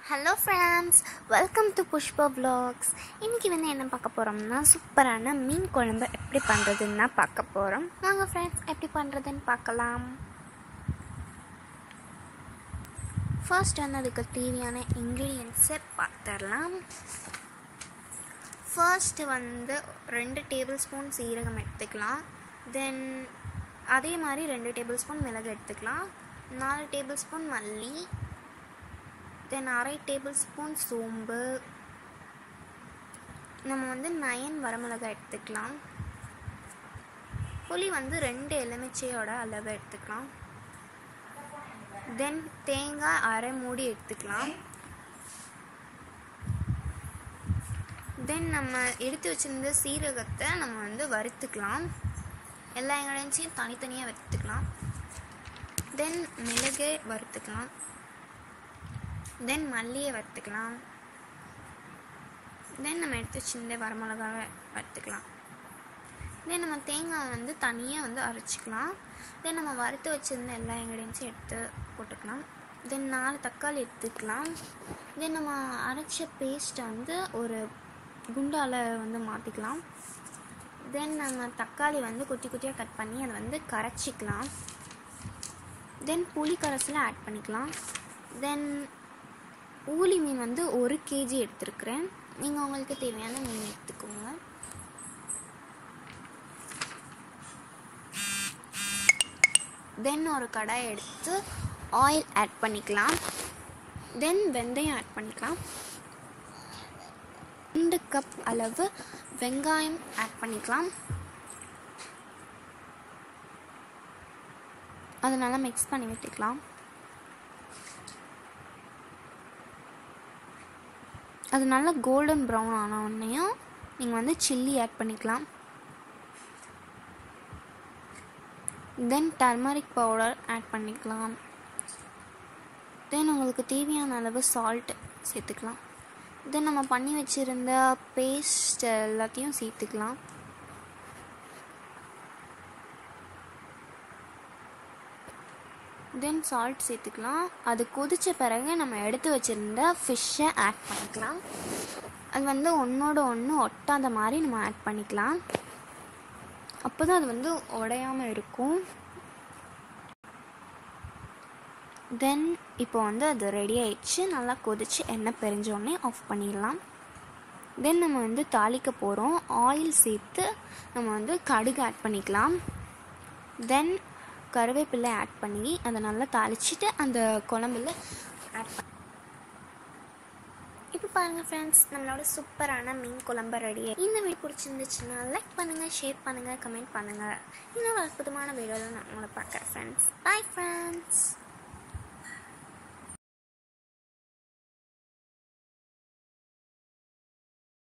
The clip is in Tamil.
hello friends welcome to Pushpa vlogs இன்றைக்கி வந்து என்ன பார்க்க போகிறோம்னா சூப்பரான மீன் குழம்பு எப்படி பண்ணுறதுன்னு தான் பார்க்க போகிறோம் வாங்க ஃப்ரெண்ட்ஸ் எப்படி பண்ணுறதுன்னு பார்க்கலாம் ஃபர்ஸ்ட் வந்து அதுக்கு தேவையான இன்க்ரீடியன்ஸை பார்த்துடலாம் ஃபர்ஸ்ட் வந்து ரெண்டு டேபிள் ஸ்பூன் சீரகம் எடுத்துக்கலாம் தென் அதே மாதிரி ரெண்டு டேபிள் ஸ்பூன் மிளகு எடுத்துக்கலாம் நாலு டேபிள் ஸ்பூன் மல்லி தென் அரை டேபிள் ஸ்பூன் சோம்பு நம்ம வந்து நயன் வரமிளகாய் எடுத்துக்கலாம் புளி வந்து ரெண்டு எலுமிச்சையோட அளவு எடுத்துக்கலாம் தென் தேங்காய் அரை மூடி எடுத்துக்கலாம் தென் நம்ம எடுத்து வச்சிருந்த சீரகத்தை நம்ம வந்து வறுத்துக்கலாம் எல்லா இன்க்ரீடியன்ஸையும் தனித்தனியாக வறுத்துக்கலாம் தென் மிளகு வறுத்துக்கலாம் தென் மல்லியை வறுத்துக்கலாம் தென் நம்ம எடுத்து வச்சிருந்த வரமிளகாவை வறுத்துக்கலாம் தென் நம்ம தேங்காய் வந்து தனியாக வந்து அரைச்சிக்கலாம் தென் நம்ம வறுத்து வச்சிருந்த எல்லா இன்க்ரீடியன்ஸையும் எடுத்து போட்டுக்கலாம் தென் நாலு தக்காளி எடுத்துக்கலாம் தென் நம்ம அரைச்ச பேஸ்ட்டை வந்து ஒரு குண்டால வந்து மாற்றிக்கலாம் தென் நம்ம தக்காளி வந்து குட்டி குட்டியாக கட் பண்ணி அதை வந்து கரைச்சிக்கலாம் தென் புளி கரைசலை ஆட் பண்ணிக்கலாம் தென் ஊலி மீன் வந்து ஒரு கேஜி எடுத்துருக்குறேன் நீங்கள் உங்களுக்கு தேவையான மீன் எடுத்துக்கோங்க தென் ஒரு கடாய் எடுத்து ஆயில் ஆட் பண்ணிக்கலாம் தென் வெந்தயம் ஆட் பண்ணிக்கலாம் ரெண்டு கப் அளவு வெங்காயம் ஆட் பண்ணிக்கலாம் அதை நல்லா மிக்ஸ் பண்ணி விட்டுக்கலாம் அது நல்லா கோல்டன் ப்ரௌன் ஆன உடனேயும் நீங்கள் வந்து சில்லி ஆட் பண்ணிக்கலாம் தென் டர்மரிக் பவுடர் ஆட் பண்ணிக்கலாம் தென் உங்களுக்கு தேவையான அளவு சால்ட் சேர்த்துக்கலாம் தென் நம்ம பண்ணி வச்சுருந்த பேஸ்ட் எல்லாத்தையும் சேர்த்துக்கலாம் தென் சால்ட் சேர்த்துக்கலாம் அது கொதித்த பிறகு நம்ம எடுத்து வச்சுருந்த ஃபிஷ்ஷை ஆட் பண்ணிக்கலாம் அது வந்து ஒன்றோட ஒன்று ஒட்டாத மாதிரி நம்ம ஆட் பண்ணிக்கலாம் அப்போ தான் அது வந்து உடையாமல் இருக்கும் தென் இப்போ வந்து அது ரெடி ஆயிடுச்சு நல்லா கொதிச்சு எண்ணெய் பிரிஞ்சோடனே ஆஃப் பண்ணிடலாம் தென் நம்ம வந்து தாளிக்க போகிறோம் ஆயில் சேர்த்து நம்ம வந்து கடுகு ஆட் பண்ணிக்கலாம் தென் கருவேப்பிலை ஆட் பண்ணி அதை நல்லா தாளிச்சிட்டு அந்த குழம்புல ஆட் பண்ணி இப்போ பாருங்கள் ஃப்ரெண்ட்ஸ் நம்மளோட சூப்பரான மீன் குழம்பு ரெடி இந்த வீடியோ பிடிச்சிருந்துச்சுன்னா லைக் பண்ணுங்கள் ஷேர் பண்ணுங்கள் கமெண்ட் பண்ணுங்கள் இன்னொரு அற்புதமான வீடியோவில் நான் உங்களை பார்க்குறேன் ஃப்ரெண்ட்ஸ் பாய் ஃப்ரெண்ட்ஸ்